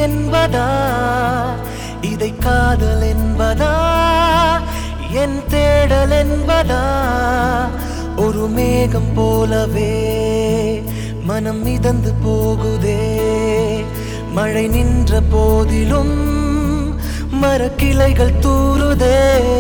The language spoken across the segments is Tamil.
என்பதா இதை காதல் என்பதா என் தேடல் என்பதா ஒரு மேகம் போலவே மனம் மிதந்து போகுதே மழை நின்ற போதிலும் மரக்கிளைகள் தூறுதே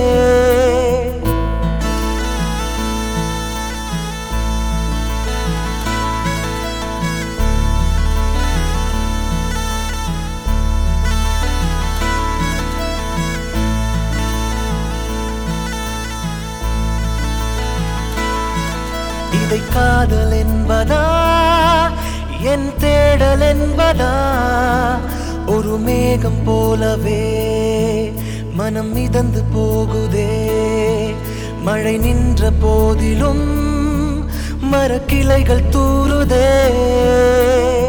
இதை காதல் என்பதா என் தேடல் என்பதா ஒரு மேகம் போலவே மனம் மிதந்து போகுதே மழை நின்ற போதிலும் மரக்கிளைகள் தூறுதே